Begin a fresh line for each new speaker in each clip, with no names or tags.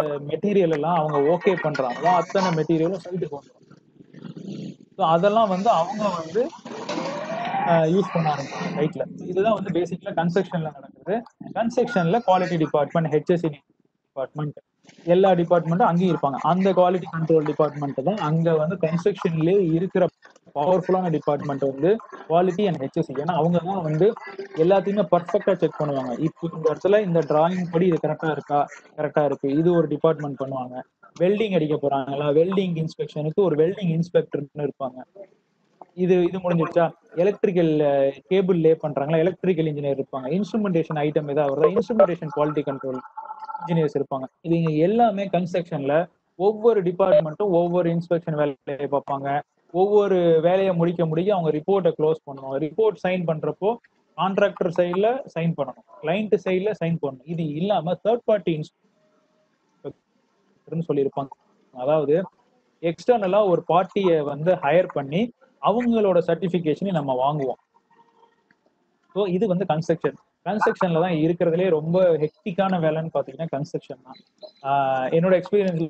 Material எல்லாம் அவங்க okay பண்றாங்களோ அத்தனை மெட்டீரியலும் சைட்டுக்கு வந்துடும் ஸோ அதெல்லாம் வந்து அவங்க வந்து யூஸ் பண்ண ஆரம்பிச்சாங்க சைட்ல இதுதான் வந்து பேசிக்கலா கன்ஸ்ட்ரக்ஷன்ல நடக்குது கன்ஸ்ட்ரக்ஷன்ல குவாலிட்டி டிபார்ட்மெண்ட் ஹெச்எஸ்சி டிபார்ட்மெண்ட் எல்லா டிபார்ட்மெண்ட்டும் அங்கேயும் இருப்பாங்க அந்த குவாலிட்டி கண்ட்ரோல் டிபார்ட்மெண்ட் தான் அங்க வந்து கன்ஸ்ட்ரக்ஷன்லயே இருக்கிற பவர்ஃபுல்லான டிபார்ட்மெண்ட் வந்து குவாலிட்டி அண்ட் ஹெச்எஸ்சி ஏன்னா அவங்க தான் வந்து எல்லாத்தையுமே பர்ஃபெக்டா செக் பண்ணுவாங்க இப்போ இந்த இடத்துல இந்த டிராயிங் படி இது கரெக்டா இருக்கா கரெக்டா இருக்கு இது ஒரு டிபார்ட்மெண்ட் பண்ணுவாங்க வெல்டிங் அடிக்க போறாங்களா வெல்டிங் இன்ஸ்பெக்ஷனுக்கு ஒரு வெல்டிங் இன்ஸ்பெக்டர்னு இருப்பாங்க இது இது முடிஞ்சிருச்சா எலக்ட்ரிக்கல் கேபிள் லே பண்றாங்களா எலக்ட்ரிக்கல் இன்ஜினியர் இருப்பாங்க இன்ஸ்ட்ருமெண்டேஷன் ஐட்டம் ஏதாவது வருதா இன்ஸ்ட்ருமெண்டேஷன் குவாலிட்டி கண்ட்ரோல் இன்ஜினியர்ஸ் இருப்பாங்க இவங்க எல்லாமே கன்ஸ்ட்ரக்ஷன்ல ஒவ்வொரு டிபார்ட்மெண்ட்டும் ஒவ்வொரு இன்ஸ்பெக்ஷன் வேலையை பார்ப்பாங்க ஒவ்வொரு வேலையை முடிக்க முடிக்க அவங்க ரிப்போர்ட்டை க்ளோஸ் பண்ணணும் ரிப்போர்ட் சைன் பண்றப்போ கான்ட்ராக்டர் சைட்ல சைன் பண்ணணும் கிளைண்ட் சைட்ல சைன் பண்ணணும் இது இல்லாம தேர்ட் பார்ட்டி இன்ஸ்பெக்டர்னு சொல்லியிருப்பாங்க அதாவது எக்ஸ்டர்னலா ஒரு பார்ட்டியை வந்து ஹையர் பண்ணி அவங்களோட சர்டிபிகேஷனை நம்ம வாங்குவோம் ஸோ இது வந்து கன்ஸ்ட்ரக்ஷன் கன்ஸ்ட்ரக்ஷன்ல தான் இருக்கிறதுலே ரொம்ப ஹெக்டிக்கான வேலைன்னு பாத்தீங்கன்னா கன்ஸ்ட்ரக்ஷன் தான் ஆஹ் என்னோட எக்ஸ்பீரியன்ஸ்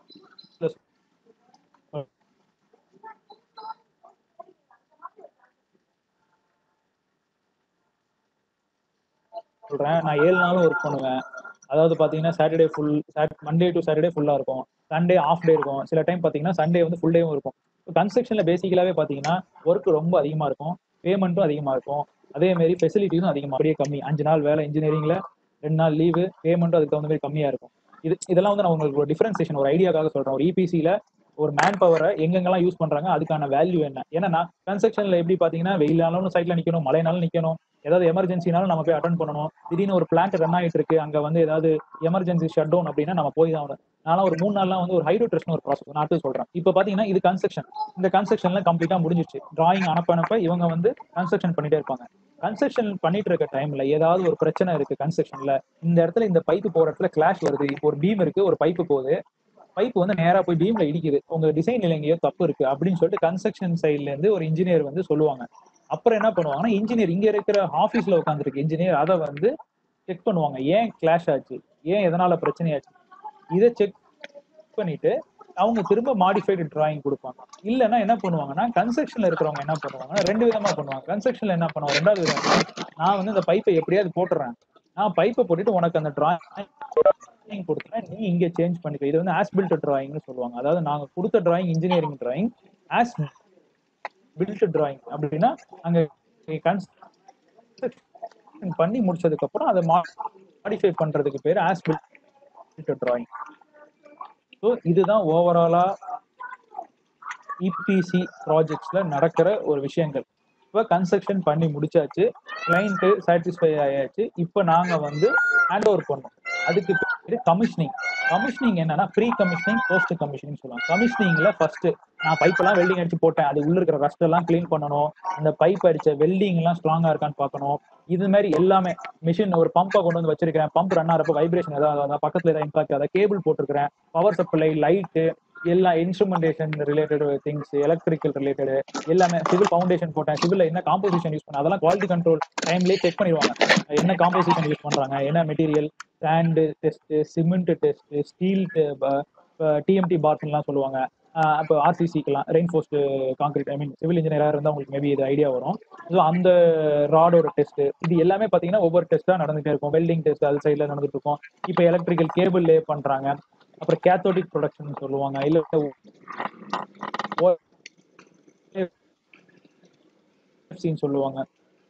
சொல்றேன் நான் ஏழு நாளும் ஒர்க் பண்ணுவேன் அதாவது பாத்தீங்கன்னா Saturday full Monday to Saturday ஃபுல்லா இருக்கும் சண்டே ஆஃப் டே இருக்கும் சில டைம் பாத்தீங்கன்னா சண்டே வந்து ஃபுல் டேவும் இருக்கும் கன்ஸ்ட்ரக்ஷன்ல பேசிக்கலாவே பாத்தீங்கன்னா ஒர்க் ரொம்ப அதிகமா இருக்கும் பேமெண்ட்டும் அதிகமா இருக்கும் அதே மாதிரி ஃபெசிலிட்டிஸும் அதிகமா அப்படியே கம்மி அஞ்சு நாள் வேலை இன்ஜினியரிங்ல ரெண்டு நாள் லீவு பேமெண்ட்டும் அதுக்கு தகுந்த மாதிரி கம்மியா இருக்கும் இது இதெல்லாம் வந்து நான் உங்களுக்கு ஒரு டிஃபரன்சியேஷன் ஒரு ஐடியாக்காக சொல்றேன் ஒரு இபிசியில ஒரு மேன் பவரை எங்கெங்கெல்லாம் யூஸ் பண்றாங்க அதுக்கான வேல்யூ என்ன ஏன்னா கன்ஸ்ட்ரக்ஷன்ல எப்படி பாத்தீங்கன்னா வெயிலாலும் சைட்ல நிக்கணும் மழைனாலும் நிக்கணும் ஏதாவது எமர்ஜென்சினாலும் நம்ம போய் அட்டன் பண்ணணும் திடீர்னு ஒரு பிளான்ட் ரன் ஆகிட்டு இருக்கு அங்க வந்து ஏதாவது எமர்ஜென்சி ஷட் டவுன் அப்படின்னா நம்ம போய் தான் ஆகணும் நானும் ஒரு மூணு நாள்லாம் வந்து ஒரு ஹைட்ரோ டெஸ்ட்னு ஒரு ப்ராசஸ் நான் அடுத்து சொல்றேன் இப்போ பாத்தீங்கன்னா இது கன்ஸ்ட்ரக்ஷன் இந்த கன்ஸ்ட்ரக்ஷன்ல கம்ப்ளீட்டா முடிஞ்சிச்சு டிராயிங் அனுப்ப அனுப்ப இவங்க வந்து கன்ஸ்ட்ரக்ஷன் பண்ணிட்டே இருப்பாங்க கன்ஸ்ட்ரக்ஷன் பண்ணிட்டு இருக்க டைம்ல ஏதாவது ஒரு பிரச்சனை இருக்கு கன்ஸ்ட்ரக்ஷன்ல இந்த இடத்துல இந்த பைப்பு போற இடத்துல கிளாஷ் வருது இப்போ ஒரு பீம் இருக்கு ஒரு பைப்பு போகுது பைப் வந்து நேரா போய் பீம்ல இடிக்குது உங்க டிசைன்ல எங்கேயோ தப்பு இருக்கு அப்படின்னு சொல்லிட்டு கன்ஸ்ட்ரக்ஷன் சைட்ல இருந்து ஒரு இன்ஜினியர் வந்து சொல்லுவாங்க அப்புறம் என்ன பண்ணுவாங்கன்னா இன்ஜினியர் இங்க இருக்கிற ஆபீஸ்ல உட்காந்துருக்கு இன்ஜினியர் அதை வந்து செக் பண்ணுவாங்க ஏன் கிளாஷ் ஆச்சு ஏன் எதனால பிரச்சனை ஆச்சு இதை செக் பண்ணிட்டு அவங்க திரும்ப மாடிஃபைடு டிராயிங் கொடுப்பாங்க இல்லைன்னா என்ன பண்ணுவாங்கன்னா கன்ஸ்ட்ரக்ஷன்ல இருக்கிறவங்க என்ன பண்ணுவாங்கன்னா ரெண்டு விதமா பண்ணுவாங்க கன்ஸ்ட்ரக்ஷன்ல என்ன பண்ணுவாங்க ரெண்டாவது விதம் நான் வந்து இந்த பைப்பை எப்படியாவது போட்டுறேன் நான் பைப்பை போட்டுட்டு உனக்கு அந்த டிராயிங் கொடுத்துறேன் நீ இங்க சேஞ்ச் பண்ணிக்க இது வந்து ஆஸ் பில்ட் டிராயிங்னு சொல்லுவாங்க அதாவது நாங்க கொடுத்த drawing engineering drawing as built drawing அப்படின்னா அங்க கன்ஸ்ட்ரக்ஷன் பண்ணி முடிச்சதுக்கு அப்புறம் அதை மாடிஃபை பண்றதுக்கு பேர் ஆஸ் பில்ட் டிராயிங் ஸோ இதுதான் ஓவராலா இபிசி ப்ராஜெக்ட்ஸ்ல நடக்கிற ஒரு விஷயங்கள் இப்போ கன்ஸ்ட்ரக்ஷன் பண்ணி முடிச்சாச்சு கிளைண்ட்டு சாட்டிஸ்ஃபை ஆயாச்சு இப்போ நாங்க வந்து ஹேண்ட் ஓவர் பண்ணோம் அதுக்கு பேர் கமிஷனிங் கமிஷனிங் என்னன்னா ப்ரீ கமிஷனிங் போஸ்ட் கமிஷனிங் சொல்லுவாங்க கமிஷனிங்ல ஃபர்ஸ்ட் நான் பைப் எல்லாம் வெல்டிங் அடிச்சு போட்டேன் அது உள்ள இருக்கிற ரஸ்ட் எல்லாம் க்ளீன் பண்ணணும் அந்த பைப் அடிச்ச வெல்டிங் எல்லாம் ஸ்ட்ராங்கா இருக்கான்னு பார்க்கணும் இது மாதிரி எல்லாமே மிஷின் ஒரு பம்பை கொண்டு வந்து வச்சிருக்கேன் பம்ப் ரன் ஆகிறப்ப வைப்ரேஷன் ஏதாவது பக்கத்துல ஏதாவது இம்பாக்ட் அதை கேபிள் போட்டிருக்கிறேன் பவர் சப்ளை லைட்டு எல்லா instrumentation related things electrical related எல்லாமே சிவில் ஃபவுண்டேஷன் போட்டேன் சிவில்ல என்ன காம்போசிஷன் யூஸ் பண்ண அதெல்லாம் குவாலிட்டி கண்ட்ரோல் டைம்லேயே செக் பண்ணிடுவாங்க என்ன காம்போசிஷன் யூஸ் பண்றாங்க என்ன material sand test cement test steel TMT பார்ஸ்லாம் சொல்லுவாங்க இப்போ ஆர்சிசிக்கெல்லாம் reinforced concrete I mean civil இன்ஜினியராக இருந்தால் உங்களுக்கு மேபி இது ஐடியா வரும் ஸோ அந்த ராடோட டெஸ்ட் இது எல்லாமே பார்த்தீங்கன்னா ஒவ்வொரு டெஸ்ட்டாக நடந்துகிட்டே இருக்கும் வெல்டிங் டெஸ்ட் அது சைடில் நடந்துட்டு இருக்கும் இப்போ எலக்ட்ரிக்கல் கேபிள் லே பண்ணுறாங்க அப்புறம் கேத்தோடிக் ப்ரொடக்ஷன் சொல்லுவாங்க இல்லை சொல்லுவாங்க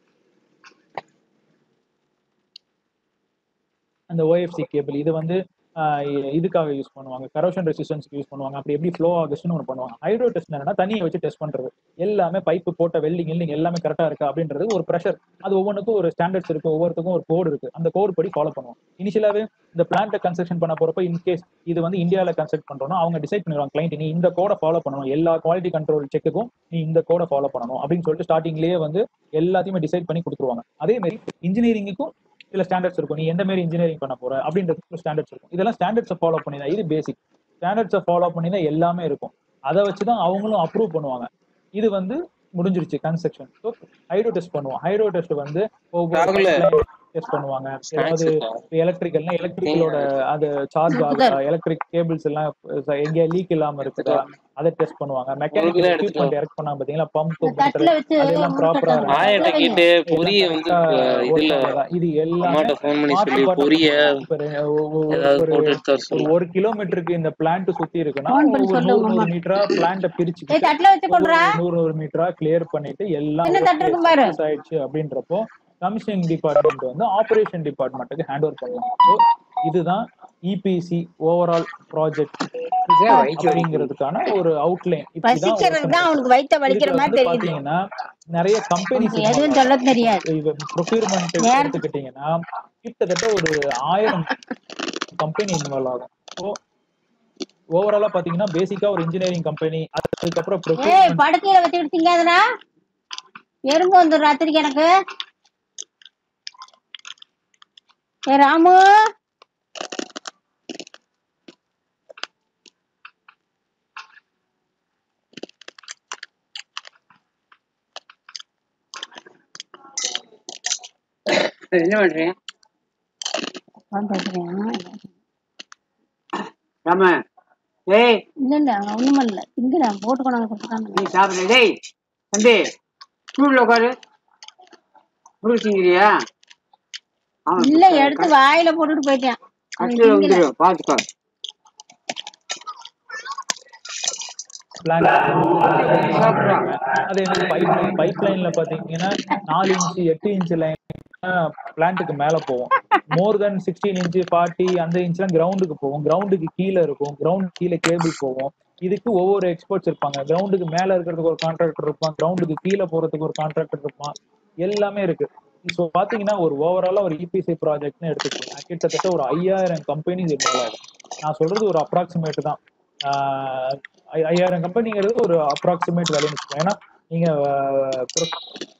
அந்த ஓஎஃப்சி கேபிள் இது வந்து இதுக்காக யூஸ் பண்ணுவாங்க கரோஷன் ரெசிஸ்டன்ஸ்க்கு யூஸ் பண்ணுவாங்க அப்படி எப்படி ஃப்ளோ ஆகுச்சுன்னு ஒன்று பண்ணுவாங்க ஹைட்ரோ டெஸ்ட் என்னன்னா தண்ணியை வச்சு டெஸ்ட் பண்றது எல்லாமே பைப்பு போட்ட வெல்டிங் வெல்டிங் எல்லாமே கரெக்டா இருக்கா அப்படின்றது ஒரு ப்ரெஷர் அது ஒவ்வொன்றுக்கும் ஒரு ஸ்டாண்டர்ட்ஸ் இருக்கு ஒவ்வொருத்துக்கும் ஒரு கோடு இருக்கு அந்த கோடு படி ஃபாலோ பண்ணுவோம் இனிஷியலாவே இந்த பிளான்ட்டை கன்ஸ்ட்ரக்ஷன் பண்ண போறப்ப இன்கேஸ் இது வந்து இந்தியாவில் கன்ஸ்ட்ரக்ட் பண்றோம்னா அவங்க டிசைட் பண்ணிடுவாங்க கிளைண்ட் நீ இந்த கோடை ஃபாலோ பண்ணணும் எல்லா குவாலிட்டி கண்ட்ரோல் செக்குக்கும் நீ இந்த கோடை ஃபாலோ பண்ணணும் அப்படின்னு சொல்லிட்டு ஸ்டார்டிங்லேயே வந்து எல்லாத்தையுமே டிசைட் பண்ணி கொடுத்துருவாங்க அதே மாதிரி இன்ஜினியரிங்குக்கும் சில ஸ்டாண்டர்ட்ஸ் இருக்கும் நீ எந்த மாதிரி இன்ஜினியரிங் பண்ண போற அப்படின்றது ஸ்டாண்டர்ட்ஸ் இருக்கும் இதெல்லாம் ஸ்டாண்டர்ட்ஸை ஃபாலோ பண்ணி தான் இது பேசிக் ஸ்டாண்டர்ட்ஸை ஃபாலோ பண்ணி தான் எல்லாமே இருக்கும் அதை வச்சு தான் அவங்களும் அப்ரூவ் பண்ணுவாங்க இது வந்து முடிஞ்சிருச்சு கன்ஸ்ட்ரக்ஷன் ஸோ ஹைட்ரோ டெஸ்ட் பண்ணுவோம் ஹைட்ரோ டெஸ்ட் வந்து ஒவ்வொரு டெஸ்ட் பண்ணுவாங்க ஏதாவது
ஸ்நாக்ஸ்
எலக்ட்ரிக்கல்னா எலக்ட்ரிக்கலோட அது சார்ஜ் ஆகுதா எலக்ட்ரிக் கேபிள்ஸ் எல்லாம் எங்க லீக் இல்லாம இருக்குதா அதை டெஸ்ட் பண்ணுவாங்க மெக்கானிக்கல்
தான்
எக்யூப்மெண்ட் இறக்க பண்ணாங்க பாத்தீங்களா பம்ப்
தட்டுல வச்சு
அதெல்லாம் ப்ராப்பரா
உருட்டட்டும்.
ஆயாட்ட
இருக்கு
கேட்டு பொரிய வந்து இப்ப இதுல
இது எல்லாமே
அம்மாட்ட ஃபோன் பண்ணி
மாத்தி
சொல்லி
பாட்டு
பொரிய
இப்ப ரெ- ஒ- ஒ-
ஏதாவது
ஒரு
போட்டு எடுத்து வர
ஒரு
சொல்லு
ஒரு கிலோமீட்டருக்கு இந்த பிளான்ட் சுத்தி இருக்குன்னா
Phone பண்ணி
ஒரு
சொல்லு
நூறு
உங்க
நூறு
அம்மா.
மீட்டரா பிளான்ட
ஏய்
பிரிச்சுக்கிட்டு
தட்டுல வச்சு கொண்டுறா
நூறு நூறு மீட்டரா கிளியர் பண்ணிட்டு எல்லாம்
என்ன தட்டு இருக்கு பாரு
சக்சஸ் ஆயிடுச்சு அப்படின்றப்போ கமிஷனிங் டிபார்ட்மெண்ட் வந்து ஆபரேஷன் டிபார்ட்மெண்ட்டுக்கு ஹேண்ட் ஓவர் பண்ணுவாங்க ஸோ இதுதான் இபிசி ஓவரால் ப்ராஜெக்ட் அப்படிங்கிறதுக்கான ஒரு அவுட்லைன்
பசிக்கிறது தான் அவனுக்கு வயித்த வலிக்கிற மாதிரி தெரியுது
பாத்தீங்கன்னா நிறைய கம்பெனிஸ்
உனக்கு எதுவும் சொல்ல தெரியாது
ப்ரொக்யூர்மெண்ட்
வேற-
எடுத்துக்கிட்டீங்கன்னா கிட்டத்தட்ட ஒரு ஆயிரம் கம்பெனி இன்வால்வ் ஆகும் ஸோ ஓவராலா பாத்தீங்கன்னா பேசிக்கா ஒரு இன்ஜினியரிங் கம்பெனி அதுக்கப்புறம்
ஏய்
ப்ரொக்யூர்மெண்ட்
படுக்கையில வச்சுக்கிட்டு திங்காதடா எறும்பு வந்து ராத்திரிக்கு எனக்கு ஏ ராமு
என்ன பண்றீங்க
உட்கார்ந்து பேசுறேன்.
ராம டேய்
இல்ல இல்ல ஒண்ணுமே இல்ல திங்குறேன் போட்டு கொண்டாந்து கொடுத்துட்டாங்க
நீ சாப்பிடு டேய் தம்பி ஸ்கூல்ல உட்காரு ஃப்ரூட் திங்கிறியா அவன்
இல்ல எடுத்து வாயில போட்டுட்டு போயிட்டேன் அவன்
கட்டில
திங்கல.
வந்துடும் பாத்துக்கோ
பிளான்
சாப்பிடுறான்
அதே மாதிரி பைப் லைன் பைப் லைன்ல பாத்தீங்கன்னா நாலு இன்ச்சு எட்டு இன்ச்சு லைன் பிளான்ட்டுக்கு மேல போகும் more than sixteen inch forty அந்த இன்ச்லாம் கிரவுண்டுக்கு போகும் கிரவுண்டுக்கு கீழே இருக்கும் கிரவுண்ட் கீழே கேபிள் போகும் இதுக்கு ஒவ்வொரு எக்ஸ்பர்ட்ஸ் இருப்பாங்க கிரவுண்டுக்கு மேல இருக்கிறதுக்கு ஒரு கான்ட்ராக்டர் இருப்பான் கிரவுண்டுக்கு கீழே போறதுக்கு ஒரு கான்ட்ராக்டர் இருப்பான் எல்லாமே இருக்கு ஸோ பாத்தீங்கன்னா ஒரு ஓவராலா ஒரு இபிசி ப்ராஜெக்ட்னு எடுத்துக்கோங்க கிட்டத்தட்ட ஒரு ஐயாயிரம் கம்பெனிஸ் இன்வால்வ் ஆகும் நான் சொல்றது ஒரு அப்ராக்சிமேட் தான் ஆஹ் ஐ- ஐயாயிரம் கம்பெனிங்கிறது ஒரு அப்ராக்சிமேட் வேலைன்னு வச்சுக்கோங்க ஏன்னா நீங்க ஆஹ், pro-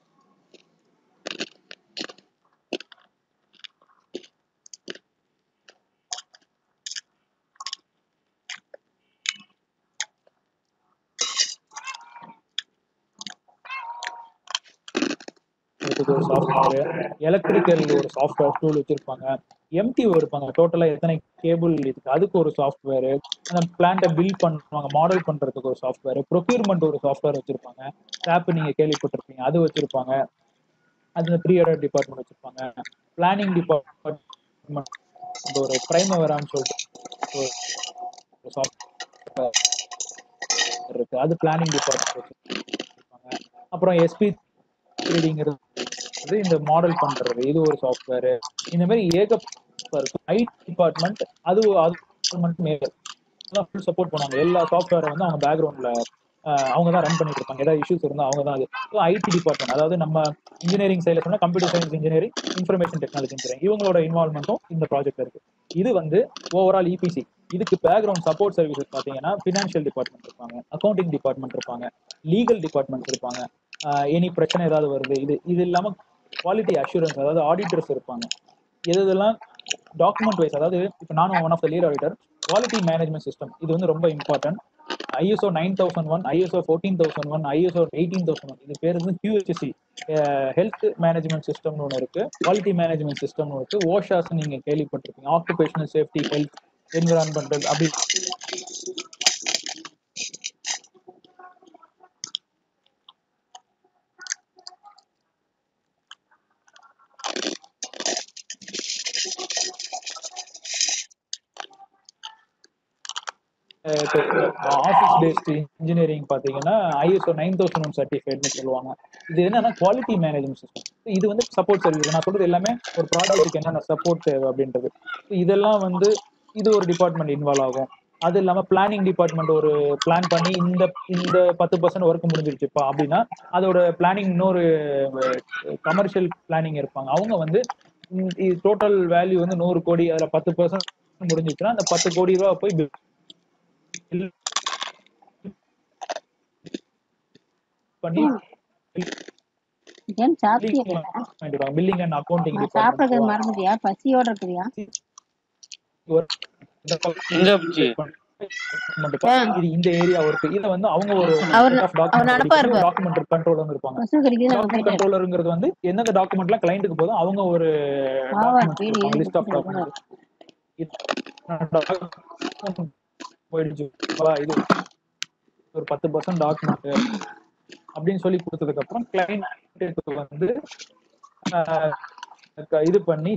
இதுக்கு ஒரு சாஃப்ட்வேர் எலக்ட்ரிக்கல் ஒரு சாஃப்ட்வேர் டூல் வச்சிருப்பாங்க எம்டிஓ இருப்பாங்க டோட்டலா எத்தனை கேபிள் இருக்கு அதுக்கு ஒரு சாஃப்ட்வேர் அந்த பிளான்ட்டை பில்ட் பண்ணுவாங்க மாடல் பண்றதுக்கு ஒரு சாஃப்ட்வேர் ப்ரொக்யூர்மெண்ட் ஒரு சாஃப்ட்வேர் வச்சிருப்பாங்க SAP நீங்க கேள்விப்பட்டிருப்பீங்க அது வச்சிருப்பாங்க அது ப்ரீ ஆர்டர் டிபார்ட்மெண்ட் வச்சிருப்பாங்க பிளானிங் டிபார்ட்மெண்ட் ஒரு பிரைமவரான்னு சொல்லிட்டு ஒரு சாஃப்ட்வேர் இருக்கு அது பிளானிங் டிபார்ட்மெண்ட் வச்சிருப்பாங்க அப்புறம் எஸ்பி த்ரீடிங்கிறது இந்த மாடல் பண்றது இது ஒரு சாஃப்ட்வேர் இந்த மாதிரி ஏகப்பட்ட இருக்கும் ஐடி டிபார்ட்மெண்ட் அது அது மட்டும் ஃபுல் சப்போர்ட் பண்ணுவாங்க எல்லா சாஃப்ட்வேரை வந்து அவங்க பேக்ரவுண்ட்ல அவங்க தான் ரன் பண்ணிட்டு இருப்பாங்க ஏதாவது இஷ்யூஸ் இருந்தால் அவங்க தான் அது ஸோ ஐடி டிபார்ட்மெண்ட் அதாவது நம்ம இன்ஜினியரிங் சைடில் சொன்னா computer science engineering information technology engineering இவங்களோட இன்வால்மெண்ட்டும் இந்த ப்ராஜெக்ட் இருக்கு இது வந்து ஓவரால் இபிசி இதுக்கு பேக்ரவுண்ட் சப்போர்ட் சர்வீசஸ் பார்த்தீங்கன்னா ஃபினான்ஷியல் டிபார்ட்மெண்ட் இருப்பாங்க அக்கௌண்டிங் டிபார்ட்மெண்ட் இருப்பாங்க லீகல் டிபார்ட்மெண்ட் இருப்பாங்க எனி பிரச்சனை ஏதாவது வருது இது இது இல்லாம குவாலிட்டி அஷூரன்ஸ் அதாவது ஆடிட்டர்ஸ் இருப்பாங்க எது இதெல்லாம் டாக்குமெண்ட் வைஸ் அதாவது இப்போ நானும் one of the lead auditor quality management system இது வந்து ரொம்ப important ISO nine thousand one ISO fourteen thousand one ISO eighteen thousand one இது பேர் வந்து QHSE ஹெல்த் மேனேஜ்மெண்ட் சிஸ்டம்னு ஒன்று இருக்கு குவாலிட்டி மேனேஜ்மெண்ட் சிஸ்டம்னு இருக்கு ஓஷாஸ் நீங்க கேள்விப்பட்டிருப்பீங்க ஆக்குபேஷனல் சேஃப்டி ஹெல்த் என்விரான்மெண்டல் அப்படி ஆஃபீஸ் பேஸ்டு இன்ஜினியரிங் பார்த்தீங்கன்னா ஐஎஸ்ஓ நைன் தௌசண்ட் ஒன் சர்டிஃபைட்னு சொல்லுவாங்க இது என்னன்னா குவாலிட்டி மேனேஜ்மெண்ட் சிஸ்டம் இது வந்து சப்போர்ட் சர்வீஸ் நான் சொல்றது எல்லாமே ஒரு ப்ராஜெக்ட்டுக்கு என்னென்ன சப்போர்ட் தேவை அப்படின்றது So இதெல்லாம் வந்து இது ஒரு டிபார்ட்மெண்ட் இன்வால்வ் ஆகும் அது இல்லாம பிளானிங் டிபார்ட்மெண்ட் ஒரு பிளான் பண்ணி இந்த இந்த பத்து பர்சன்ட் ஒர்க் முடிஞ்சிருச்சுப்பா அப்படின்னா அதோட பிளானிங் இன்னொரு கமர்ஷியல் பிளானிங் இருப்பாங்க அவங்க வந்து டோட்டல் வேல்யூ வந்து நூறு கோடி அதுல பத்து பர்சன்ட் முடிஞ்சிச்சுன்னா அந்த பத்து கோடி ரூபா போய் bill பண்ணி
ஏன் சாப்பிட்டியா
பில்லிங் அண்ட் அக்கௌண்டிங்
நான் சாப்பிடுறது மறந்துட்டியா பசியோட இருக்கிறியா
எங்க போச்சு
ஆ.
இது இந்த ஏரியா ஒர்க் இதை வந்து அவங்க ஒரு
அவர் அவர் நடப்பா இருப்பார்
டாக்குமெண்ட் கண்ட்ரோலர் இருப்பாங்க
பசங்க கிடைக்குது நான்
டாக்குமெண்ட்
போயிட்டேன்
கண்ட்ரோலருங்கிறது வந்து எந்தெந்த டாக்குமெண்ட்லாம் கிளைண்ட்டுக்கு போதும் அவங்க ஒரு
ஆவா
டாக்குமெண்ட்
பேரு
கொடுப்பாங்க லிஸ்ட் ஆஃப்
கொடுத்துருக்காங்க.
டாக்குமெண்ட் போயிடுச்சு வா, இது ஒரு பத்து பர்சன்ட் டாக்குமெண்ட் அப்படின்னு சொல்லி கொடுத்ததுக்கு அப்புறம் கிளைண்ட் வந்து ஆஹ், இது பண்ணி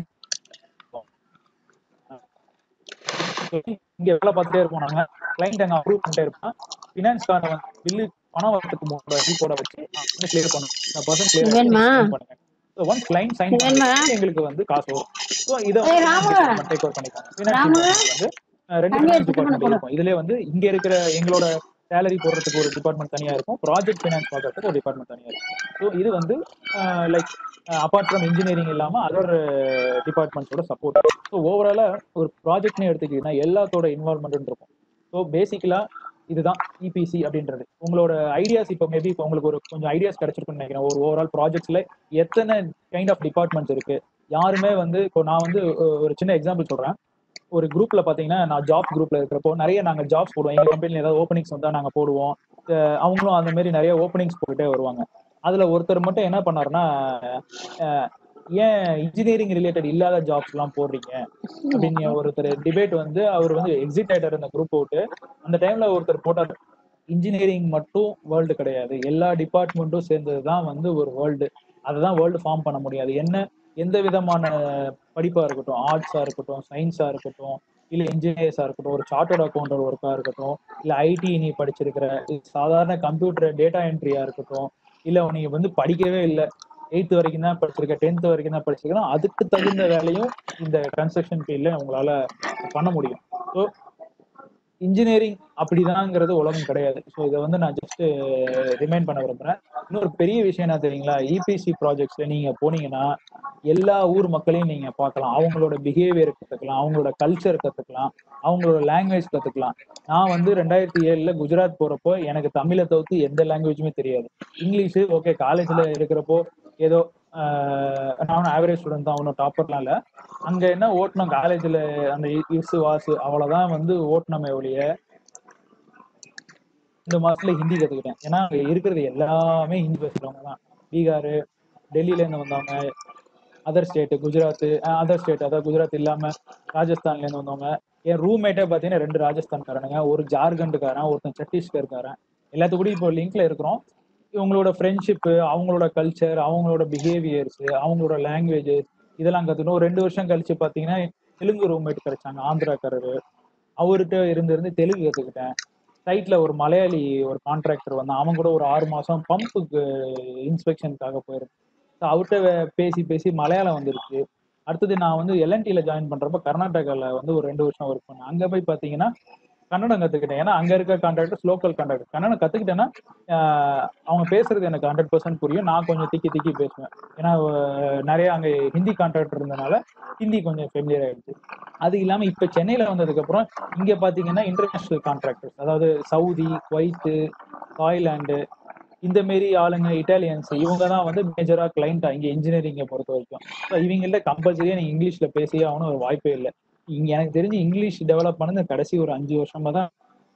இங்க வேலை பார்த்துட்டே இருப்போம் நாங்க கிளைண்ட் அங்க அப்ரூவ் பண்ணிட்டே இருப்போம் ஃபினான்ஸ் கார்டு பில்லு பணம் வரதுக்கு முன்னாடி ரிப்போர்ட்டை வச்சு கிளியர் பண்ணும் இந்த பர்சன்
இது வேணுமா?
கிளியர் பண்ணுங்க ஸோ ஒன்ஸ் கிளைண்ட் சைன்
இது வேணுமா?
எங்களுக்கு வந்து காசு வரும் ஸோ இதை
ஏய், ராமு.
டேக் ஓவர் பண்ணிப்பாங்க
ராமு.
ஃபினான்ஸ் வந்து அஹ், ரெண்டு
தண்ணி
ஃபினான்ஸ்
எடுத்துட்டு
டிபார்ட்மெண்ட்
போடு.
இருக்கும் இதுல வந்து இங்க இருக்கிற எங்களோட சேலரி போடுறதுக்கு ஒரு டிபார்ட்மெண்ட் தனியா இருக்கும் ப்ராஜெக்ட் ஃபினான்ஸ் பார்க்கறதுக்கு ஒரு டிபார்ட்மெண்ட் தனியா இருக்கும் ஸோ இது வந்து லைக் அப்பார்ட் ஃப்ரம் இன்ஜினியரிங் இல்லாம அதர் டிபார்ட்மெண்ட்ஸோட சப்போர்ட் ஸோ ஓவராலா ஒரு ப்ராஜெக்ட்னு எடுத்துக்கிட்டீங்கன்னா எல்லாத்தோட இன்வால்மெண்ட் இருக்கும் ஸோ பேசிக்கலா இதுதான் இபிசி அப்படின்றது உங்களோட ஐடியாஸ் இப்போ மேபி இப்போ உங்களுக்கு ஒரு கொஞ்சம் ஐடியாஸ் கிடைச்சிருக்குன்னு நினைக்கிறேன் ஒரு ஓவரால் ப்ராஜெக்ட்ஸ்ல எத்தனை கைண்ட் ஆஃப் டிபார்ட்மெண்ட்ஸ் இருக்கு யாருமே வந்து இப்போ நான் வந்து அஹ், ஒரு சின்ன எக்ஸாம்பிள் சொல்றேன் ஒரு குரூப்ல பாத்தீங்கன்னா நான் ஜாப் குரூப்ல இருக்கிறப்போ நிறைய நாங்க ஜாப்ஸ் போடுவோம் எங்க கம்பெனில ஏதாவது ஓப்பனிங்ஸ் வந்தா நாங்க போடுவோம் அஹ் அவங்களும் அந்த மாதிரி நிறைய ஓப்பனிங்ஸ் போட்டுட்டே வருவாங்க அதுல ஒருத்தர் மட்டும் என்ன பண்ணாருன்னா அஹ் ஏன் இன்ஜினியரிங் ரிலேட்டட் இல்லாத ஜாப்ஸ் எல்லாம் போடுறீங்க அப்படின்னு ஒருத்தர் டிபேட் வந்து அவர் வந்து எக்ஸிட் ஆயிட்டாரு அந்த குரூப் விட்டு அந்த டைம்ல ஒருத்தர் போட்டார் இன்ஜினியரிங் மட்டும் வேர்ல்டு கிடையாது எல்லா டிபார்ட்மெண்ட்டும் சேர்ந்தது தான் வந்து ஒரு வேர்ல்டு அதுதான் வேர்ல்டு ஃபார்ம் பண்ண முடியாது என்ன எந்த விதமான படிப்பா இருக்கட்டும் ஆர்ட்ஸா இருக்கட்டும் சயின்ஸா இருக்கட்டும் இல்ல இன்ஜினியர்ஸா இருக்கட்டும் ஒரு சார்ட்டர்ட் அக்கௌண்டர் ஒர்க்கா இருக்கட்டும் இல்ல ஐடி நீ படிச்சிருக்கிற சாதாரண கம்ப்யூட்டர் டேட்டா என்ட்ரியா இருக்கட்டும் இல்ல நீங்க வந்து படிக்கவே இல்லை எயித்து வரைக்கும் தான் படிச்சிருக்க டென்த் வரைக்கும் தான் படிச்சிருக்கணும் அதுக்கு தகுந்த வேலையும் இந்த கன்ஸ்ட்ரக்ஷன் ஃபீல்ட்ல உங்களால பண்ண முடியும் ஸோ இன்ஜினியரிங் அப்படிதாங்கிறது உலகம் கிடையாது ஸோ இதை வந்து நான் ஜஸ்ட் ரிமைண்ட் பண்ண விரும்புறேன் இன்னொரு பெரிய விஷயம் என்ன தெரியுங்களா இபிசி ப்ராஜெக்ட்ஸ்ல நீங்க போனீங்கன்னா எல்லா ஊர் மக்களையும் நீங்க பார்க்கலாம் அவங்களோட பிஹேவியர் கத்துக்கலாம் அவங்களோட கல்ச்சர் கத்துக்கலாம் அவங்களோட லாங்குவேஜ் கத்துக்கலாம் நான் வந்து ரெண்டாயிரத்தி ஏழுல குஜராத் போறப்போ எனக்கு தமிழை தவிர்த்து எந்த லாங்குவேஜுமே தெரியாது இங்கிலீஷ் ஓகே காலேஜ்ல இருக்கிறப்போ ஏதோ ஆஹ் நானும் ஆவரேஜ் ஸ்டூடெண்ட் தான் ஒன்றும் டாப்பர்லாம் இல்லை அங்க என்ன ஓட்டணும் காலேஜ்ல அந்த இசு வாசு அவ்வளவுதான் வந்து ஓட்டணுமே ஒழிய இந்த மாசத்துல ஹிந்தி கத்துக்கிட்டேன் ஏன்னா அங்க இருக்கிறது எல்லாமே ஹிந்தி பேசுறவங்க தான் பீகார் டெல்லியில இருந்து வந்தவங்க other state Gujarat other state அதாவது குஜராத் இல்லாம ராஜஸ்தான்ல இருந்து வந்தவங்க என் ரூம்மேட்டே பாத்தீங்கன்னா ரெண்டு ராஜஸ்தான்காரனுங்க ஒரு ஜார்க்கண்டுக்காரன் ஒருத்தன் சத்தீஸ்கர்காரன் எல்லாத்துக்கூடயும் இப்போ லிங்க்ல இருக்கிறோம் இவங்களோட ஃப்ரெண்ட்ஷிப்பு அவங்களோட கல்ச்சர் அவங்களோட பிஹேவியர்ஸ் அவங்களோட லாங்குவேஜஸ் இதெல்லாம் கத்துக்கணும் ஒரு ரெண்டு வருஷம் கழிச்சு பாத்தீங்கன்னா தெலுங்கு ரூம்மேட் கிடைச்சாங்க ஆந்திராக்காரரு அவர்கிட்ட இருந்து இருந்து தெலுங்கு கத்துக்கிட்டேன் சைட்ல ஒரு மலையாளி ஒரு கான்ட்ராக்டர் வந்தான் அவன் கூட ஒரு ஆறு மாசம் பம்புக்கு இன்ஸ்பெக்ஷனுக்காக போயிருந்தேன் So அவர்கிட்ட வே- பேசி பேசி மலையாளம் வந்துருச்சு அடுத்தது நான் வந்து எல்என்டில ஜாயின் பண்றப்ப கர்நாடகால வந்து ஒரு ரெண்டு வருஷம் ஒர்க் பண்ணேன் அங்க போய் பாத்தீங்கன்னா கன்னடம் கத்துக்கிட்டேன் ஏன்னா அங்க இருக்க கான்ட்ராக்டர்ஸ் லோக்கல் கான்ட்ராக்டர் கன்னடம் கத்துக்கிட்டேன்னா ஆஹ் அவங்க பேசுறது எனக்கு ஹண்ட்ரட் பர்சன்ட் புரியும் நான் கொஞ்சம் திக்கி திக்கி பேசுவேன் ஏன்னா ஆஹ் நிறைய அங்க ஹிந்தி கான்ட்ராக்டர் இருந்தனால ஹிந்தி கொஞ்சம் ஃபெமிலியர் ஆயிடுச்சு அது இல்லாம இப்ப சென்னையில வந்ததுக்கு அப்புறம் இங்க பாத்தீங்கன்னா இன்டர்நேஷனல் கான்ட்ராக்டர்ஸ் அதாவது சவுதி குவைத்து தாய்லாந்து இந்த மாரி ஆளுங்க இட்டாலியன்ஸ் இவங்க தான் வந்து மேஜரா கிளைண்டா இங்க இன்ஜினியரிங்கை பொறுத்த வரைக்கும் So இவங்கள்ட்ட கம்பல்சரியா நீங்க இங்கிலீஷ்ல பேசியே ஆகணும் ஒரு வாய்ப்பே இல்லை இங்க எனக்கு தெரிஞ்சு இங்கிலீஷ் டெவலப் பண்ணது கடைசி ஒரு அஞ்சு வருஷமா தான்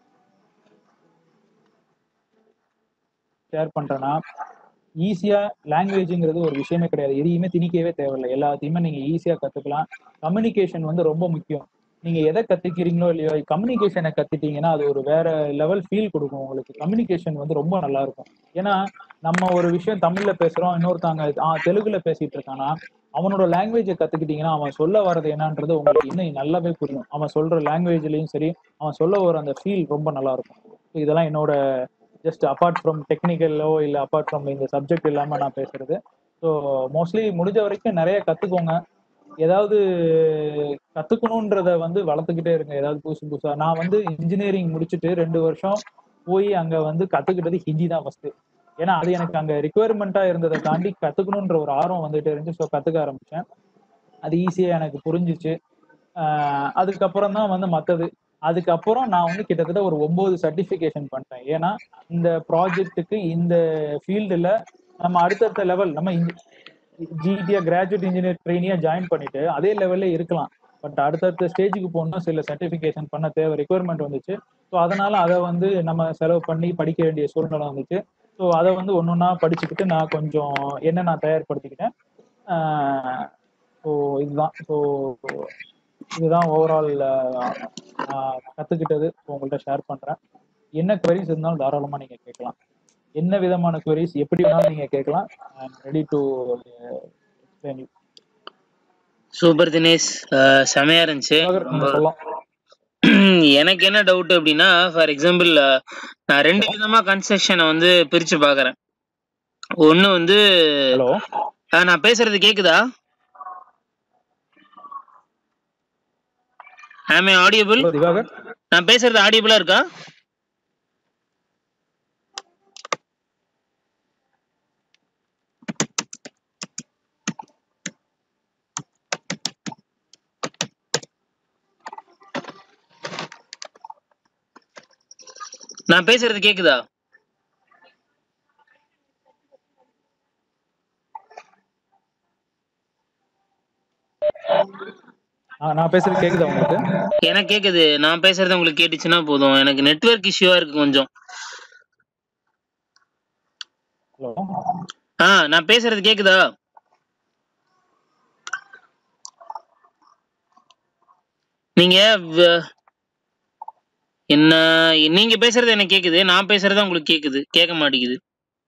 ஷேர் பண்றேன்னா ஈஸியா லாங்குவேஜ்ங்கிறது ஒரு விஷயமே கிடையாது எதையுமே திணிக்கவே தேவையில்லை எல்லாத்தையுமே நீங்க ஈஸியா கத்துக்கலாம் கம்யூனிகேஷன் வந்து ரொம்ப முக்கியம் நீங்க எதை கத்துக்கிறீங்களோ இல்லையோ கம்யூனிகேஷனை கத்துட்டீங்கன்னா அது ஒரு வேற லெவல் ஃபீல் கொடுக்கும் உங்களுக்கு கம்யூனிகேஷன் வந்து ரொம்ப நல்லா இருக்கும் ஏன்னா நம்ம ஒரு விஷயம் தமிழ்ல பேசுறோம் இன்னொருத்தவங்க ஆ, தெலுங்குல பேசிட்டு இருக்கானா அவனோட லாங்குவேஜை கத்துக்கிட்டீங்கன்னா அவன் சொல்ல வர்றது என்னன்றது உங்களுக்கு இன்னும் நல்லாவே புரியும் அவன் சொல்ற லாங்குவேஜ்லயும் சரி அவன் சொல்ல வர அந்த ஃபீல் ரொம்ப நல்லா இருக்கும் So இதெல்லாம் என்னோட ஜஸ்ட் அப்பார்ட் ஃப்ரம் டெக்னிக்கலோ இல்ல அப்பார்ட் ஃப்ரம் இந்த சப்ஜெக்ட் இல்லாம நான் பேசுறது ஸோ மோஸ்ட்லி முடிஞ்ச வரைக்கும் நிறைய கத்துக்கோங்க ஏதாவது கத்துக்கணுன்றத வந்து வளர்த்துக்கிட்டே இருங்க ஏதாவது புதுசு புதுசா நான் வந்து இன்ஜினியரிங் முடிச்சுட்டு ரெண்டு வருஷம் போய் அங்க வந்து கத்துக்கிட்டது ஹிந்தி தான் ஃபர்ஸ்ட் ஏன்னா அது எனக்கு அங்க ரிக்குவயர்மெண்டா இருந்ததை தாண்டி கத்துக்கணுன்ற ஒரு ஆர்வம் வந்துட்டு இருந்துச்சு ஸோ கத்துக்க ஆரம்பிச்சேன் அது ஈஸியா எனக்கு புரிஞ்சுச்சு ஆஹ் அதுக்கப்புறம் தான் வந்து மத்தது அதுக்கப்புறம் நான் வந்து கிட்டத்தட்ட ஒரு ஒன்பது சர்டிஃபிகேஷன் பண்ணிட்டேன் ஏன்னா இந்த ப்ராஜெக்ட்டுக்கு இந்த ஃபீல்டுல நம்ம அடுத்தடுத்த லெவல் நம்ம ஜிடியா கிராஜுவேட் இன்ஜினியர் ட்ரெயினியா ஜாயின் பண்ணிட்டு அதே லெவல்ல இருக்கலாம் பட் அடுத்தடுத்த ஸ்டேஜுக்கு போகணும்னா சில சர்டிஃபிகேஷன் பண்ண தேவை ரெக்குயர்மெண்ட் வந்துச்சு ஸோ அதனால அதை வந்து நம்ம செலவு பண்ணி படிக்க வேண்டிய சூழ்நிலை வந்துச்சு ஸோ அதை வந்து ஒன்று ஒன்றா படிச்சுக்கிட்டு நான் கொஞ்சம் என்ன நான் தயார்படுத்திக்கிட்டேன் ஸோ இதுதான் ஸோ இதுதான் ஓவரால் கற்றுக்கிட்டது உங்கள்கிட்ட ஷேர் பண்ணுறேன் என்ன queries இருந்தாலும் தாராளமாக நீங்கள் கேட்கலாம் என்ன விதமான queries எப்படி வேணாலும் நீங்கள் கேட்கலாம் I ready to explain you
super Dinesh அஹ் செமையா இருந்துச்சு ரொம்ப
சொல்லலாம்
எனக்கு என்ன டவுட் அப்படின்னா ஃபார் எக்ஸாம்பிள் நான் ரெண்டு விதமா கன்ஸ்ட்ரக்ஷனை வந்து பிரிச்சு பாக்குறேன் ஒண்ணு வந்து
ஹலோ
அஹ் நான் பேசுறது கேக்குதா ஆமே ஆடியபிள்
ஹலோ திவாகர்
நான் பேசுறது ஆடியபிளா இருக்கா நான் பேசுறது கேக்குதா
ஆ, நான் பேசுறது கேக்குதா உங்களுக்கு
எனக்கு கேக்குது நான் பேசுறது உங்களுக்கு கேட்டுச்சுன்னா போதும் எனக்கு நெட்வொர்க் இஷ்யூவா இருக்கு கொஞ்சம்
ஹலோ
ஆ நான் பேசுறது கேக்குதா நீங்க வ- என்ன நீங்க பேசுறது எனக்கு கேக்குது நான் பேசுறது உங்களுக்கு கேக்குது கேட்க மாட்டேங்குது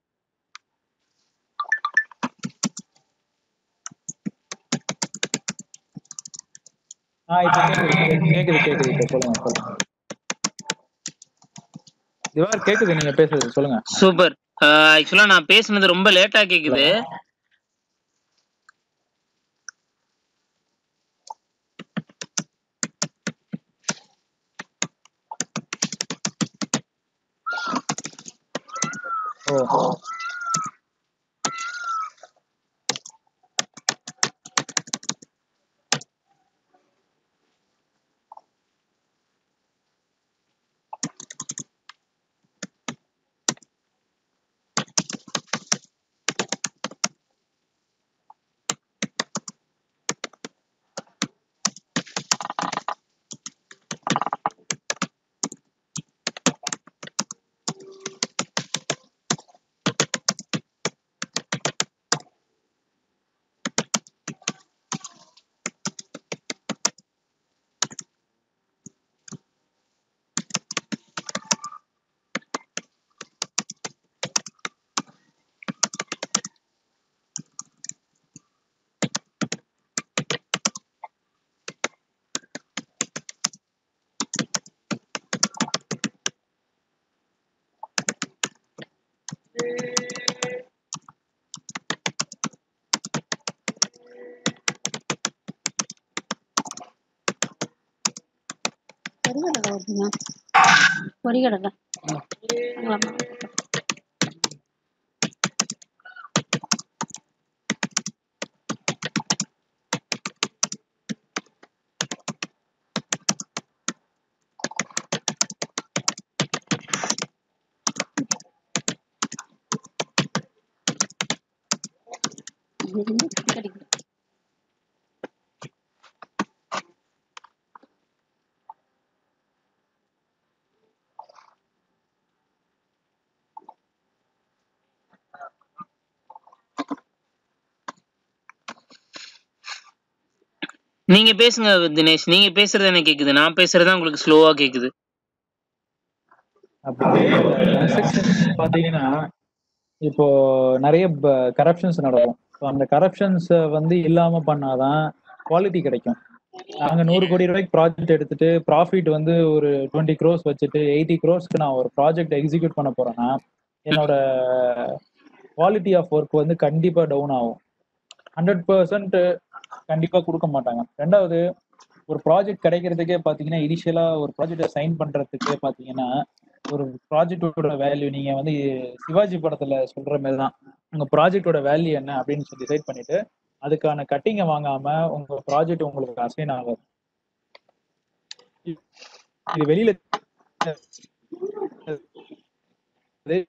ஆ இப்போ கேக்குது கேக்குது கேக்குது இப்போ சொல்லுங்க சொல்லுங்க திவாகர் கேக்குது நீங்க பேசுறது சொல்லுங்க
சூப்பர் ஆக்சுவலா நான் பேசுனது ரொம்ப லேட்டா கேக்குது
ஓ
பொரிகடலை வருதுங்க பொரிகடலை வாங்கலாமா? இது வந்து கிடைக்குது
நீங்க பேசுங்க தினேஷ் நீங்க பேசுறது எனக்கு கேக்குது நான் பேசுறது உங்களுக்கு ஸ்லோவா கேக்குது
அப்படி கன்ஸ்ட்ரக்ஷன் பாத்தீங்கன்னா இப்போ நிறைய கரப்ஷன்ஸ் நடக்கும் So, அந்த கரப்ஷன்ஸ் வந்து இல்லாம பண்ணாதான் குவாலிட்டி கிடைக்கும் நாங்க நூறு கோடி ரூபாய்க்கு ப்ராஜெக்ட் எடுத்துட்டு ப்ராஃபிட் வந்து ஒரு டுவெண்ட்டி க்ரோஸ் வச்சுட்டு எயிட்டி க்ரோஸ்க்கு நான் ஒரு ப்ராஜெக்ட் எக்ஸிக்யூட் பண்ண போறேன்னா என்னோட குவாலிட்டி ஆஃப் ஒர்க் வந்து கண்டிப்பா டவுன் ஆகும் ஹண்ட்ரட் பர்சன்ட் கண்டிப்பா கொடுக்க மாட்டாங்க ரெண்டாவது ஒரு ப்ராஜெக்ட் கிடைக்கிறதுக்கே பாத்தீங்கன்னா இனிஷியலா ஒரு ப்ராஜெக்டை சைன் பண்றதுக்கே பாத்தீங்கன்னா ஒரு ப்ராஜெக்டோட வேல்யூ நீங்க வந்து சிவாஜி படத்துல சொல்ற மாதிரி தான் உங்க ப்ராஜெக்டோட வேல்யூ என்ன அப்படின்னு சொல்லி டிசைட் பண்ணிட்டு அதுக்கான கட்டிங்கை வாங்காம உங்க ப்ராஜெக்ட் உங்களுக்கு அசைன் ஆகாது இது வெளியில இது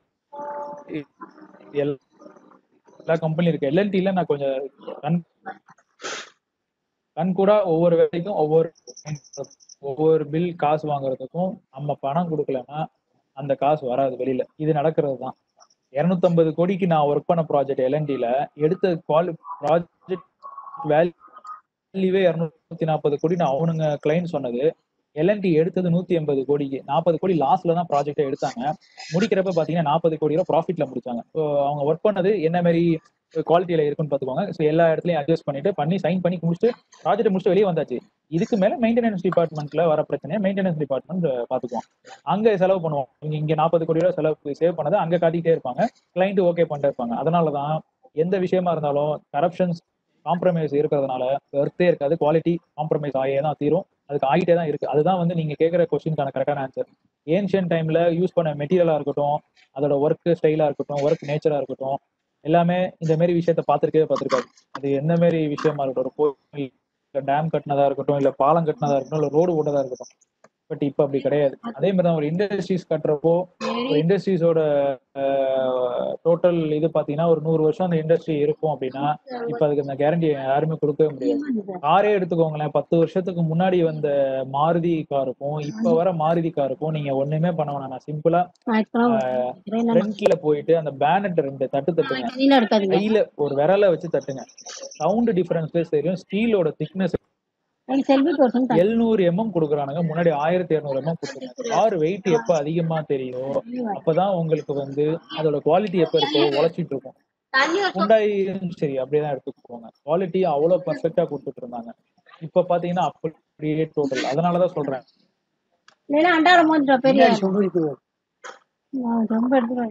எல்லா கம்பெனி இருக்கு எல்என்டில நான் கொஞ்சம் கண் கூட ஒவ்வொரு வேலைக்கும் ஒவ்வொரு ஒவ்வொரு பில் காசு வாங்குறதுக்கும் நம்ம பணம் கொடுக்கலன்னா அந்த காசு வராது வெளியில இது நடக்கிறது தான் இருநூத்தம்பது கோடிக்கு நான் ஒர்க் பண்ண ப்ராஜெக்ட் எல்என்டில எடுத்த குவாலி ப்ராஜெக்ட் வேல்யூவே இருநூத்தி நாற்பது கோடி நான் அவனுங்க கிளைண்ட் சொன்னது எல்என்டி எடுத்தது நூத்தி எண்பது கோடிக்கு நாற்பது கோடி லாஸ்ட்ல தான் ப்ராஜெக்டை எடுத்தாங்க முடிக்கிறப்ப பாத்தீங்கன்னா நாற்பது கோடி ரூபா ப்ராஃபிட்ல முடிச்சாங்க ஸோ அவங்க ஒர்க் பண்ணது என்ன மாதிரி குவாலிட்டியில இருக்குன்னு பாத்துக்கோங்க ஸோ எல்லா இடத்துலயும் அட்ஜஸ்ட் பண்ணிட்டு பண்ணி சைன் பண்ணி முடிச்சுட்டு ப்ராஜெக்ட் முடிச்சுட்டு வெளியே வந்தாச்சு இதுக்கு மேல மெயின்டெனன்ஸ் டிபார்ட்மெண்ட்ல வர பிரச்சனையை மெயின்டெனன்ஸ் டிபார்ட்மெண்ட் பாத்துக்குவோம் அங்க செலவு பண்ணுவோம் இங்க இங்க நாற்பது கோடி ரூபா செலவு சேவ் பண்ணதை அங்க காட்டிக்கிட்டே இருப்பாங்க கிளைண்ட் ஓகே பண்ணிட்டே இருப்பாங்க அதனாலதான் எந்த விஷயமா இருந்தாலும் கரப்ஷன்ஸ் காம்ப்ரமைஸ் இருக்கிறதுனால ஒர்த்தே இருக்காது குவாலிட்டி காம்ப்ரமைஸ் ஆகியே தான் தீரும் அதுக்கு ஆகிட்டே தான் இருக்கு அதுதான் வந்து நீங்க கேட்குற கொஸ்டினுக்கான கரெக்டான ஆன்சர் ஏன்ஷியன் டைம்ல யூஸ் பண்ண மெட்டீரியலா இருக்கட்டும் அதோட ஒர்க் ஸ்டைலா இருக்கட்டும் ஒர்க் நேச்சரா இருக்கட்டும் எல்லாமே இந்த மாதிரி விஷயத்த பார்த்துருக்கவே பார்த்துருக்காது அது என்ன மாதிரி விஷயமா இருக்கட்டும் ஒரு கோயில் இல்ல டேம் கட்டினதா இருக்கட்டும் இல்ல பாலம் கட்டினதா இருக்கட்டும் இல்ல ரோடு போட்டதா இருக்கட்டும் பட் இப்ப அப்படி கிடையாது அதே மாதிரி தான் ஒரு இண்டஸ்ட்ரீஸ் கட்டுறப்போ ஒரு இண்டஸ்ட்ரீஸோட டோட்டல் இது பாத்தீங்கன்னா ஒரு நூறு வருஷம் அந்த இண்டஸ்ட்ரி இருக்கும் அப்படின்னா இப்ப அதுக்கு அந்த கேரண்டி யாருமே கொடுக்கவே முடியாது காரே எடுத்துக்கோங்களேன் பத்து வருஷத்துக்கு முன்னாடி வந்த மாருதி காருக்கும் இப்ப வர மாருதி காருக்கும் நீங்க ஒண்ணுமே பண்ண வேணாம் நான் சிம்பிளா ஃப்ரண்ட்ல போயிட்டு அந்த பேனட் ரெண்டு தட்டு தட்டுங்க
கையில எடுக்காதீங்க
கையில ஒரு விரல வச்சு தட்டுங்க சவுண்ட் டிஃபரன்ஸ் தெரியும் ஸ்டீலோட திக்னஸ்
எனக்கு செல்வி பர்சன்
எழுநூறு எம்எம் கொடுக்குறானுங்க முன்னாடி ஆயிரத்தி இருநூறு எம்எம் கொடுக்குறாங்க கார் வெயிட் எப்ப அதிகமா தெரியும் அப்பதான் உங்களுக்கு வந்து அதோட குவாலிட்டி எப்ப இருக்கோ உழைச்சிட்டு இருக்கும் ஹுண்டாயும் சரி அப்படியேதான் எடுத்துக்கோங்க குவாலிட்டி அவ்வளவு பர்ஃபெக்டா கொடுத்துட்டு இருந்தாங்க இப்ப பாத்தீங்கன்னா அப்படியே டோட்டல் அதனாலதான் சொல்றேன்
இல்லைன்னா அண்டார மோதிரம் பெரிய
பின்னாடி சொம்பு இருக்குது
நான் ரொம்ப எடுத்துருவேன்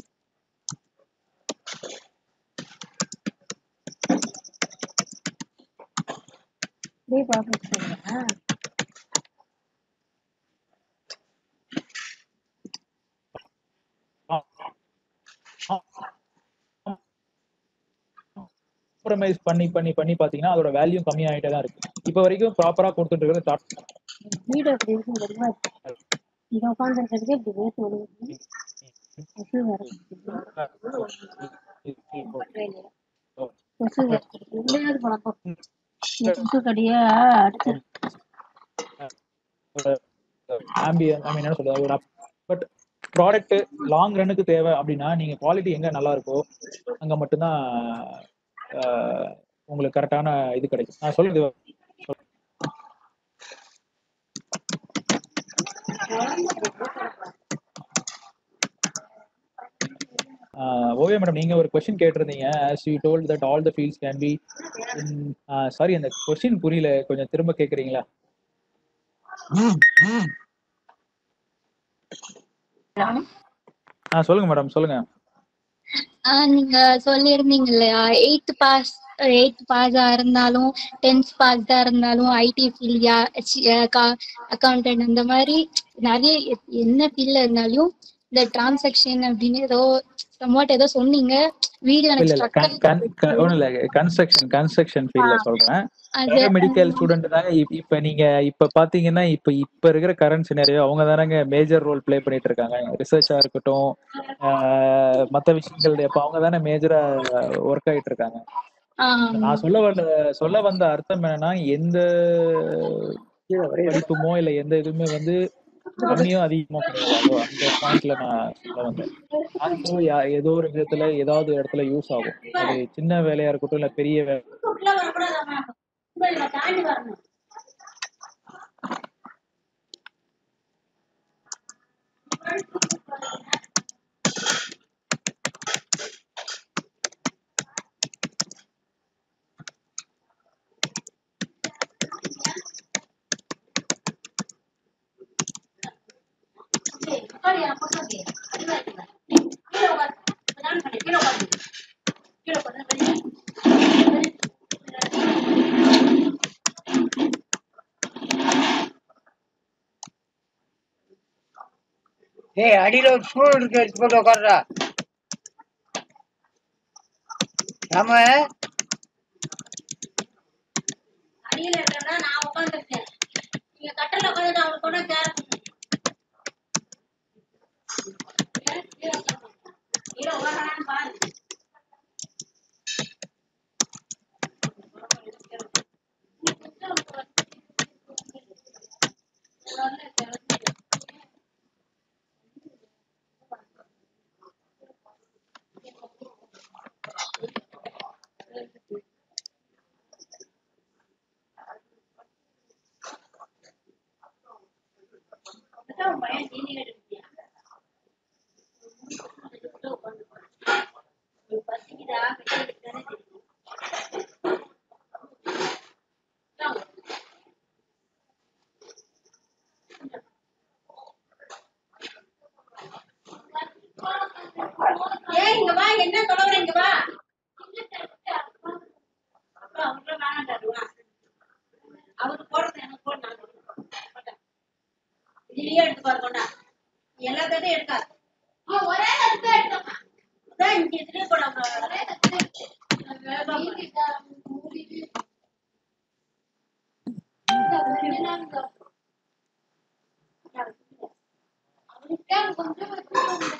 அப்படியே பார்க்க சொல்லுங்க
காம்ப்ரமைஸ் பண்ணி பண்ணி பண்ணி பாத்தீங்கன்னா அதோட வேல்யூ கம்மியாயிட்டே தான் இருக்கு இப்ப வரைக்கும் ப்ராப்பரா கொடுத்துட்டு இருக்கிறது டாட்
வீடு அப்படி இருக்கும் தெரியுமா இங்க உட்காந்துருக்கிறதுக்கு இப்படி வேத்து ஒழுகுது கொசு வேற கொசு வேற இல்லையாவது பழக்கம் இந்த கொசு கடியா அடிச்சு
ஆம்பியன் ஐ மீன் என்ன சொல்றது ஒரு பட் ப்ராடக்ட் லாங் ரன்னுக்கு தேவை அப்படின்னா நீங்க குவாலிட்டி எங்க நல்லா இருக்கோ அங்க மட்டும்தான் ஆஹ், உங்களுக்கு கரெக்டான இது கிடைக்கும் நான் சொல்றது ஓவியா மேடம் நீங்க ஒரு கொஸ்டின் கேட்டிருந்தீங்க as you told that all the fields can be in sorry அந்த கொஸ்டின் புரியல கொஞ்சம் திரும்ப கேக்குறீங்களா ஆ சொல்லுங்க மேடம் சொல்லுங்க
ஆஹ் நீங்க சொல்லியிருந்தீங்க இல்லையா எயித் பாஸ் எயித் பாஸா இருந்தாலும் டென்த் பாஸா இருந்தாலும் ஐடி ஃபீல்டியா அக்கௌண்டன்ட் அந்த மாதிரி நிறைய எ- என்ன ஃபீல்ட்ல இருந்தாலும் இந்த டிரான்சாக்ஷன் அப்படின்னு ஏதோ somewhat ஏதோ சொன்னீங்க வீடியோ
இல்ல
எனக்கு
இல்ல கன்
struck
கன் ஒன்றும் இல்ல கன்ஸ்ட்ரக்ஷன் கன்ஸ்ட்ரக்ஷன் ஃபீல்ட்ல சொல்றேன்
அது
மெடிக்கல் ஸ்டூடெண்ட் தாங்க இப்- இப்ப நீங்க இப்ப பாத்தீங்கன்னா இப்ப இப்ப இருக்கிற கரண்ட் சினாரியோ அவங்க தானங்க மேஜர் ரோல் ப்ளே பண்ணிட்டு இருக்காங்க ரிசர்ச்சா இருக்கட்டும் ஆஹ் மத்த விஷயங்கள் இப்ப அவங்க தானே மேஜரா ஒர்க் ஆயிட்டு இருக்காங்க
ஆஹ்
நான் சொல்ல வந்த சொல்ல வந்த அர்த்தம் என்னன்னா எந்த
கீழே வரைய
படிப்புமோ இல்ல எந்த இதுவுமே வந்து கம்மியோ அதிகமோ கிடையாது அதோ அந்த பாயிண்ட்ல நான் சொல்ல வந்தேன் ஆல்சோ ஏதோ ஒரு விதத்துல ஏதாவது இடத்துல யூஸ் ஆகும் அது சின்ன வேலையா இருக்கட்டும் இல்ல பெரிய வே-
தாண்டி வரணும்
ஏய் அடியில ஒரு ஸ்டூல் இருக்கு எடுத்து போட்டு உட்காருடா ஆம
அடியில இருக்கிறதா நான் உட்காந்துருக்கேன் நீங்க கட்டல உட்காந்துட்டு அவங்க கூட சேர கீழே உட்காரான்னு பாரு
ஏய் இங்க வா என்ன தொலைவர இங்க வா அப்புறம் அவங்க வேணாம் வா அவரு போடுறது எனக்கு போட நான் போட்டேன். இதுலயே எடுத்து பாரு கொண்டா நீ எல்லா தட்டையும் எடுக்காது ஒரே தட்டு எடுத்தோம் அதான் இங்க இதுலயே போட ஒரே
அவருக்கு கொஞ்சம்